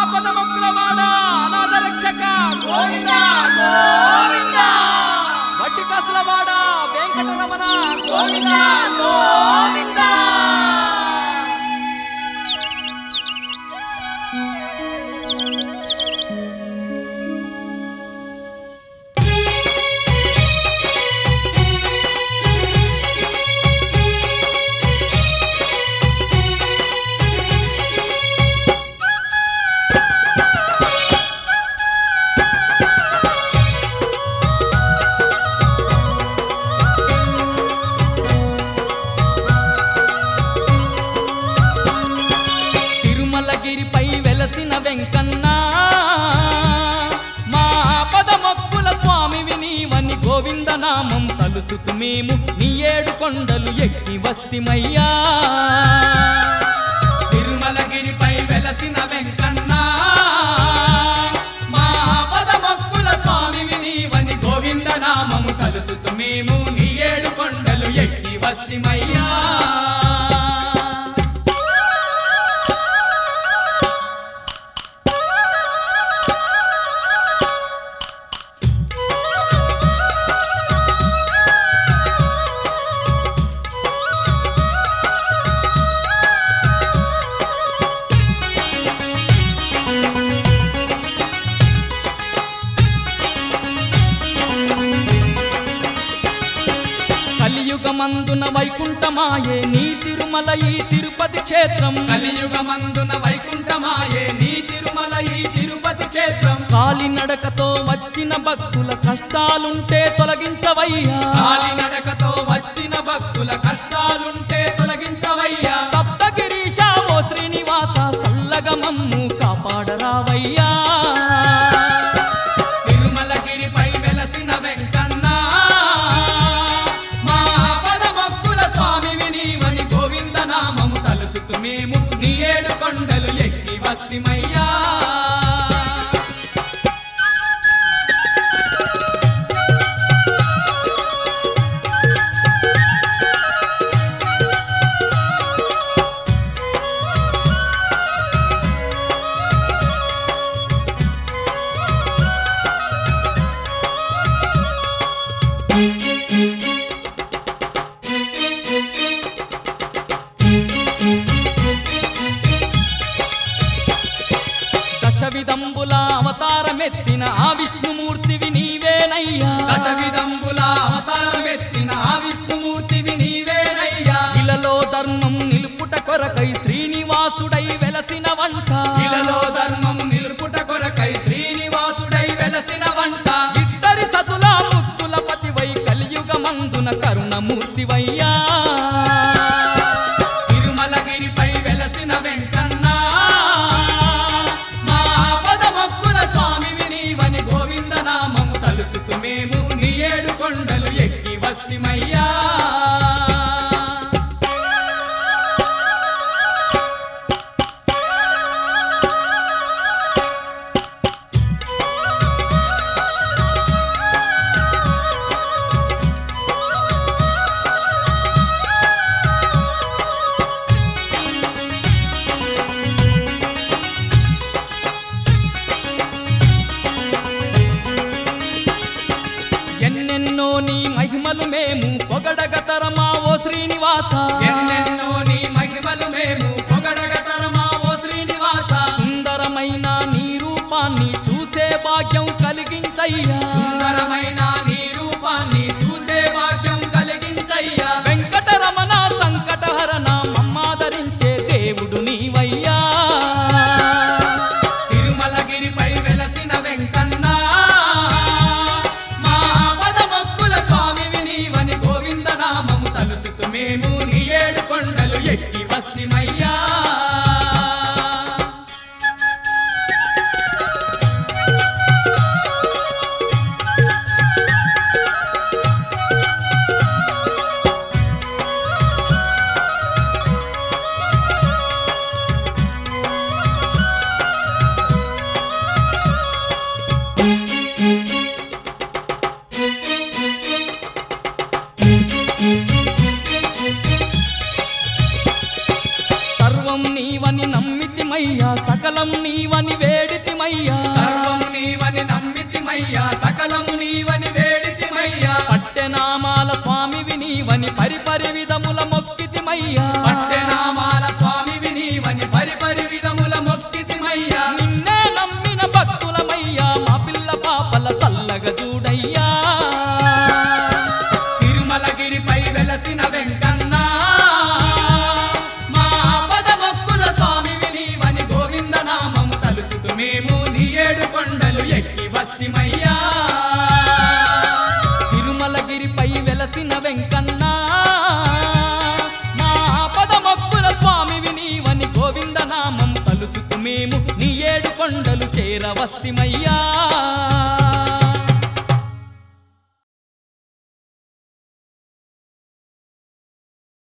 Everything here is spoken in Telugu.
ఆపద మొక్కులవాడ అనాథ రక్షక గోవింద గోవింద వడ్డి కాసులవాడ వెంకటరమణ గోవింద గోవింద తిరుమలగిరిపై వెలసిన వెంకన్న మా ఆపద మొక్కుల స్వామివి నీవని గోవింద నామం తలుచుతు మేము నీ ఏడు కొండలు ఎక్కి వస్తిమయ్యా తిరుమలగిరిపై వెలసిన వెంకన్న మా పద మొక్కుల స్వామివి నీవని గోవింద నామము తలుచుతు మేము నీ ఏడు కొండలు ఎక్కి వస్తిమయ్యా కలియుగమందున వైకుంఠమాయే నీ తిరుమల ఈ తిరుపతి క్షేత్రం కలియుగమందున వైకుంఠమాయే నీ తిరుమల ఈ తిరుపతి క్షేత్రం కాలినడకతో వచ్చిన భక్తుల కష్టాలుంటే తొలగించవయ్యా కాలినడకతో వచ్చిన భక్తుల కష్టాలుంటే తొలగించవయ్యా సప్తగిరీశ ఓ శ్రీనివాస సల్లగ మమ్ము కాపాడరావయ్యా తిరుమలగిరిపై వెలసిన వెంకన్న మా పద మొక్కుల స్వామివి నీవని గోవింద నామము తలుచుతు మేము నీ ఏడు కొండలు ఎక్కి వస్తిమయ్యా దశ విధంబుల అవతారమెత్తిన ఆ విష్ణుమూర్తివి నీవేనయ్యా దశ విధంబుల అవతారమెత్తిన ఆ విష్ణుమూర్తివి నీవేనయ్యా ఇలలో ధర్మం నిలుపుట కొరకై శ్రీనివాసుడై వెలసిన వంట ఇలలో ధర్మం నిలుపుట కొరకై శ్రీనివాసుడై వెలసిన వంట ఇద్దరి సతుల ముత్తుల పతివై కలియుగమందున కరుణమూర్తివయ్యా తిరుమలగిరిపై వెలసిన వెంకన్న మా పద మొక్కుల స్వామివి నీవని గోవింద నామము తలుచుతు మేము నీ ఏడు కొండలు ఎక్కి వస్తిమయ్యా ఎన్నెన్నో నీ మహిమలు మేము పొగడగ తరమా ఓ శ్రీనివాస ఎన్నెన్నో నీ మహిమలు మేము పొగడగ తరమా ఓ శ్రీనివాస సుందరమైన నీ రూపాన్ని చూసే భాగ్యం కలిగించయ్యా సుందరమైన నీ రూపాన్ని చూసే భాగ్యం కలిగించయ్యా వెంకటరమణ సంకటహరణ మమ్మాదరించే దేవుడు నీవయ్యా తిరుమలగిరిపై వెలసిన వెంకన్న మా పద మొక్కుల స్వామివి నీవని గోవింద నామము తలుచుతు మేము నీ ఏడు కొండలు ఎక్కి వస్తిమయ్యా నమ్మితిమయ్యా సకలం నీవని వేడితిమయ్యా సర్వము నీవని నమ్మితిమయ్యా సకలము నీవని వేడితిమయ్యా పట్టెనామాల స్వామివి నీవని పరిపరి విధముల మొక్కితిమయ్యా పట్టెనామాల స్వామివి నీవని పరిపరి విధముల మొక్కితిమయ్యా నిన్నే నమ్మిన భక్తులమయ్యా మా పిల్ల పాపల సల్లగ చూడయ్యా తిరుమలగిరిపై వెలసిన వెంకన్న మా పద మొక్కుల స్వామివి నీవని గోవింద నామము తలుచుతూ మేము నీ ఏడు కొండలు ఎక్కి వస్తిమయ్యా తిరుమలగిరిపై వెలసిన వెంకన్న మా పదమొక్కుల స్వామివి నీవని గోవింద నామం తలుచుతూ మేము నీ ఏడు కొండలు చేరవస్తిమయ్యా